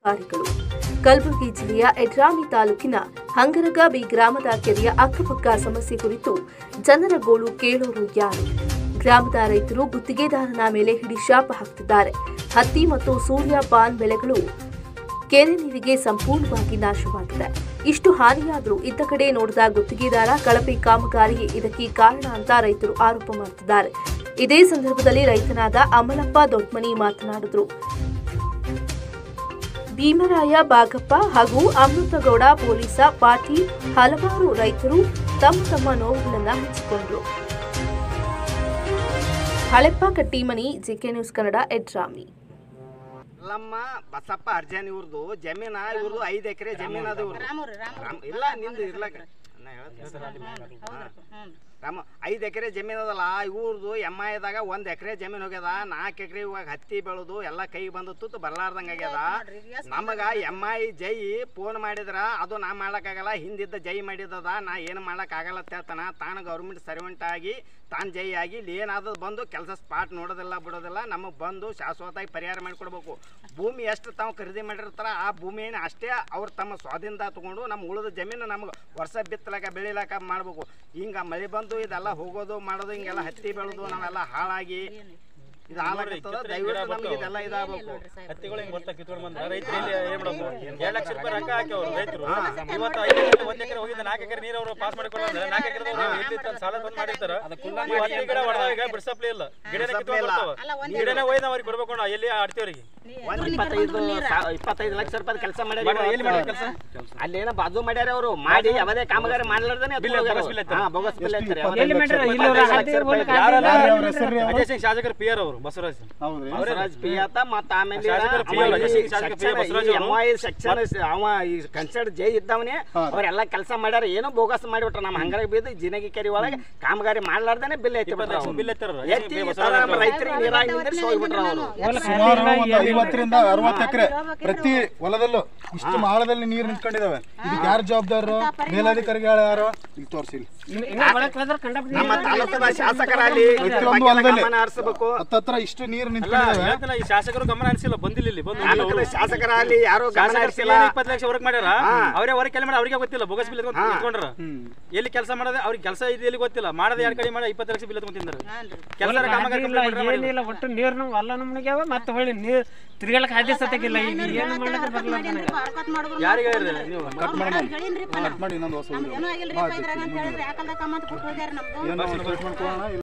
ಅಧಿಕಾರಿಗಳು ಕಲಬುರಗಿ ಜಿಲ್ಲೆಯ ಎಡ್ರಾಮಿ ತಾಲೂಕಿನ ಹಂಗರಗಾಬಿ ಗ್ರಾಮದ ಕೆರೆಯ ಅಕ್ಕಪಕ್ಕ ಸಮಸ್ಯೆ ಕುರಿತು ಜನರ ಗೋಳು ಕೇಳೋರು ಯಾರು ಗ್ರಾಮದ ರೈತರು ಗುತ್ತಿಗೆದಾರನ ಮೇಲೆ ಹಿಡಿಶಾಪ ಹಾಕ್ತಿದ್ದಾರೆ ಹತ್ತಿ ಮತ್ತು ಸೂರ್ಯಪಾನ್ ಬೆಳೆಗಳು ಕೆರೆ ನೀರಿಗೆ ಸಂಪೂರ್ಣವಾಗಿ ನಾಶವಾಗಿದೆ ಇಷ್ಟು ಹಾನಿಯಾದರೂ ಇತ್ತ ಕಡೆ ನೋಡಿದ ಗುತ್ತಿಗೆದಾರ ಕಳಪೆ ಕಾಮಗಾರಿಯೇ ಇದಕ್ಕೆ ಕಾರಣ ಅಂತ ರೈತರು ಆರೋಪ ಮಾಡುತ್ತಿದ್ದಾರೆ ಇದೇ ಸಂದರ್ಭದಲ್ಲಿ ರೈತನಾದ ಅಮಲಪ್ಪ ದೊಡ್ಮನಿ ಮಾತನಾಡಿದರು ಭೀಮರಾಯ ಬಾಗಪ್ಪ ಹಾಗೂ ಅಮೃತಗೌಡ ಪೊಲೀಸ ಪಾಟೀಲ್ ಹಲವಾರು ರೈತರು ತಮ್ಮ ತಮ್ಮ ನೋವುಗಳನ್ನು ಹಂಚಿಕೊಂಡರು ಹಳೆಪ್ಪ ಕಟ್ಟಿಮನಿ ಜೆಕೆ ನ್ಯೂಸ್ ಕನ್ನಡ ಎಡ್ರಾಮಿ ಅಲ್ಲಮ್ಮ ಬಸಪ್ಪ ಅರ್ಜನ್ ಇವ್ರದ್ದು ಜಮೀನ ಇವ್ರದ್ದು ಐದು ಎಕರೆ ಜಮೀನ್ ಅದು ಇವ್ರದ್ದು ರಾಮ್- ಇಲ್ಲ ನಿಂದು ಇರ್ಲಕ ನಾ ಹೇಳ್ತೀನಿ. ಹಾ. ರಾಮ ಐದು ಎಕರೆ ಜಮೀನು ಅದಲ್ಲ ಇವ್ರದ್ದು ಎಮ್ ಐದಾಗ ಒಂದು ಎಕರೆ ಜಮೀನು ಹೋಗ್ಯದ ನಾಲ್ಕು ಎಕರೆ ಇವಾಗ ಹತ್ತಿ ಬೆಳೆದು ಎಲ್ಲ ಕೈಗೆ ಬಂದು ತುತ್ತು ಬರ್ಲಾರ್ದಂಗೆ ಆಗ್ಯದ ನಮಗ ಎಮ್ ಐ ಜೈ ಫೋನ್ ಮಾಡಿದ್ರ ಅದು ನಾ ಮಾಡೋಕ್ಕಾಗಲ್ಲ ಹಿಂದಿದ್ದ ಜೈ ಮಾಡಿದ್ದದ ನಾ ಏನು ಮಾಡೋಕ್ಕಾಗಲ್ಲ ಅಂತ ಹೇಳ್ತಾನ ತಾನು ಗೌರ್ಮೆಂಟ್ ಸರ್ವೆಂಟ್ ಆಗಿ ತಾನು ಜೈ ಆಗಿ ಇಲ್ಲಿ ಏನಾದ್ರು ಬಂದು ಕೆಲಸ ಸ್ಪಾಟ್ ನೋಡೋದಿಲ್ಲ ಬಿಡೋದಿಲ್ಲ ನಮಗೆ ಬಂದು ಶಾಶ್ವತವಾಗಿ ಪರಿಹಾರ ಮಾಡಿಕೊಡ್ಬೇಕು ಭೂಮಿ ಎಷ್ಟು ತಾವು ಖರೀದಿ ಮಾಡಿರ್ತಾರ ಆ ಭೂಮಿಯನ್ನು ಅಷ್ಟೇ ಅವ್ರು ತಮ್ಮ ಸ್ವಾಧೀನದ ತಗೊಂಡು ನಮ್ಮ ಉಳಿದ ಜಮೀನು ನಮ್ಗೆ ವರ್ಷ ಬಿತ್ತಲಕ ಬೆಳಿಲಕ ಮಾಡ್ಬೇಕು ಹಿಂಗೆ ಮಳೆ ಬಂದು ಇದೆಲ್ಲ ಹೋಗೋದು ಮಾಡೋದು ಹಿಂಗೆಲ್ಲ ಹತ್ತಿ ಬೆಳೆದು ನಾವೆಲ್ಲ ಹಾಳಾಗಿ ಇದು ಹಾಳಾಗಿರ್ತದ ದಯವಿಟ್ಟು ನಮ್ಗೆ ಇದೆಲ್ಲ ಇದಾಗಬೇಕು ಹತ್ತಿಗಳು ಹಿಂಗ್ ಬರ್ತಾ ಕಿತ್ಕೊಂಡು ಬಂದ್ರ ರೈತರು ಇಲ್ಲಿ ಏನ್ ಮಾಡೋದು ಎರಡ್ ಲಕ್ಷ ರೂಪಾಯಿ ರೊಕ್ಕ ಹಾಕ್ಯವ್ರು ರೈತರು ಇವತ್ತು ಐದು ಎಕರೆ ಒಂದ್ ಎಕರೆ ಹೋಗಿದ್ದ ನಾಲ್ಕು ಎಕರೆ ನೀರು ಅವರು ಪಾಸ್ ಮಾಡಿಕೊಳ್ಳೋದ್ರೆ ನಾಲ್ಕು ಎಕರೆ ಎಲ್ಲಿ ತಂದು ಸಾಲ ಬಂದ್ ಮಾಡಿರ್ತಾರ ಈ ಹತ್ತಿ ಗಿಡ ಹೊಡೆದಾಗ ಈಗ ಬಿಡಿಸಪ್ಲೇ ಇಲ್ಲ ಗಿಡನೇ ಕಿತ್ಕೊಂಡ್ ಬರ್ತಾವ ಗಿಡನೇ ಒಯ್ದು ನಾವು ಅವ್ರಿಗೆ ಕೊಡ್ಬೇಕು ನಾವು ಎಲ್ಲಿ ಆಡ್ತೀವ್ರಿಗೆ ಒಂದ್ ಇಪ್ಪತ್ತೈದು ಸಾ- ಇಪ್ಪತ್ತೈದು ಲಕ್ಷ ರೂಪಾಯಿ ಕೆಲಸ ಮಾಡ್ಯಾರ ಎಲ್ಲಿ ಮಾಡ್ಯಾರ ಕೆಲ್ಸ? ಅಲ್ಲೇನೋ ಬಾಜು ಮಾಡ್ಯಾರ ಅವರು ಮಾಡಿ ಅವದೇ ಕಾಮಗಾರಿ ಮಾಡ್ಲಾರ್ದೇನೆ ಬಿಲ್ ಬೋಗಸ್ ಬಿಲ್ ಐತೆ. ಬೋಗಸ್ ಬಿಲ್ ಐತ್ರಿ ಎಲ್ಲಿ ಮಾಡ್ಯಾರ? ಇಲ್ಲಿ ಅವ್ರ ಹತ್ತಿ ಹೊಲಕ್ಕೆ ಯಾರಲ್ಲ ಹಾಕಿದ್ರೆ ಅವ್ರ ಹೆಸರು ರೀ ಅವ್ರು? ಅಜಯ್ ಸಿಂಗ್ ಶಾಸಕರ ಪಿ ಆರ್ ಅವರು ಬಸವರಾಜ್ ಹೌದ್ರಿ ಬಸವರಾಜ್ ಪಿ ಆತ ಮತ್ತ ಆಮೇಲೆ ಶಾಸಕರು ಪಿ ಆರ್, ಅಜಯ್ ಸಿಂಗ್ ಶಾಸಕರು ಪಿ ಆರ್ ಬಸವರಾಜ್ ಅವರು. ಎಮ್ ಐ ಸೆಕ್ಷನ್ ಅವ ಈ ಕನ್ಸರ್ಟ್ ಜೈ ಇದ್ದವನೇ ಅವರೆಲ್ಲ ಕೆಲಸ ಮಾಡ್ಯಾರ ಏನೋ ಬೋಗಸ್ ಮಾಡಿಬಿಟ್ರ ನಮ್ಮ ಹಂಗಾರ ಬೀದು ಜಿನಗಿ ಕೆರೆ ಒಳಗೆ ಕಾಮಗಾರಿ ಮಾಡ್ಲಾರ್ದೇನೆ ಬಿಲ್ ಐತಿ ಇಪ್ಪತ್ತು ಲಕ್ಷ ಬಿಲ್ ಎತ್ತಾರ ಎತ್ತಿ ಈ ತರ ನಮ್ಮ ರೈತರಿಗೆ ನೀರಾಗಿ ನಿಂದ್ರಿಸಿ ಹೋಗ್ಬಿಟ್ರ ಅವರು ಸುಮಾರು ಒಂದು ಐವತ್ತರಿಂದ ಅರವತ್ತು ಎಕರೆ ಪ್ರತಿ ಹೊಲದಲ್ಲೂ ಇಷ್ಟು ಆಳದಲ್ಲಿ ನೀರು ನಿಂತ್ಕೊಂಡಿದಾವೆ ಇದಕ್ಕೆ ಯಾರು ಜವಾಬ್ದಾರರು ಮೇಲಧಿಕಾರಿಗಳು ಯಾರು ಇಲ್ಲಿ ತೋರಿಸಿ ನಮ್ಮ ತಾಲೂಕದ ಶಾಸಕರಲ್ಲಿ ಇದ್ರ ಪ್ರತಿಯೊಂದು ಬಗ್ಗೆ ಹೊಲದಲ್ಲಿ ಗಮನ ಹರಿಸಬೇಕು ಹತ್ತತ್ರ ಇಷ್ಟು ನೀರು ಅಲ್ಲ ನಿಂತ್ಕೊಂಡಿದಾವೆ ಹೇಳ್ತಾನೆ ಈ ಶಾಸಕರು ಗಮನ ಹರಿಸಿಲ್ಲ ಬಂದಿಲ್ಲ ಇಲ್ಲಿ ಬಂದು ತಾಲೂಕದ ಶಾಸಕರಲ್ಲಿ ಯಾರು ಗಮನ ಶಾಸಕರು ಹರಿಸಿಲ್ಲ ಇಪ್ಪತ್ತು ಲಕ್ಷ ವರ್ಕ್ ಮಾಡ್ಯಾರ ಅವರೇ ಹೊರಗೆ ಕೆಲಸ ಮಾಡಿ ಅವ್ರಿಗೆ ಗೊತ್ತಿಲ್ಲ ಬೋಗಸ್ ಬಿಲ್ ಇಟ್ಕೊಂಡ್ರ ಎಲ್ಲಿ ಕೆಲಸ ಮಾಡೋದು ಅವ್ರಿಗೆ ಕೆಲಸ ಇದೆ ಎಲ್ಲಿ ಗೊತ್ತಿಲ್ಲ ಮಾಡದ ಎರಡು ಕಡೆ ಮಾಡಿ ಇಪ್ಪತ್ತು ಲಕ್ಷ ಬಿಲ್ ತಗೊಂತಿದ್ದಾರೆ ಕೆಲಸ ಕಾಮಗಾರಿ complete ಮಾಡ್ಯಾರ, ಮಾಡಿಲ್ಲ. ಏನಿಲ್ಲ ಒಟ್ಟು ನೀರ್ ನಾವು ಅಲ್ಲ ನಮ್ಗೆ ಮತ್ತೆ ಹೊಳ್ಳಿ ನೀರ್ ತಿರ್ಗಾಳಕ್ ಹಾದಿ ಸತ್ತಕ್ಕಿಲ್ಲ ಈಗ ಏನು ಮಾಡಕ್ಕೆ ಬರಲ್ಲ ನನಗೆ ಯಾರಿಗೆ ಹೇಳಿದ್ರೆ ನೀವು ಕಟ್ ಮಾಡಿ ಕಟ್ ಮಾಡಿ ಇನ್ನೊಂದು ಹೊಸ ಏನೂ ಆಗಿಲ್ರಿ ಇದ್ರಾಗ ಅಂತ ಹೇಳಿದ್ರೆ ಯಾಕಲ್ದ ಕಮ್ಮ ಅಂತ ಕೊಟ್ಟು ಹೋಗ್ಯಾರ ನಮ್ದು ಏನೋ ಟ್ರೀಟ್ಮೆಂಟ್ ಕೊಡೋಣ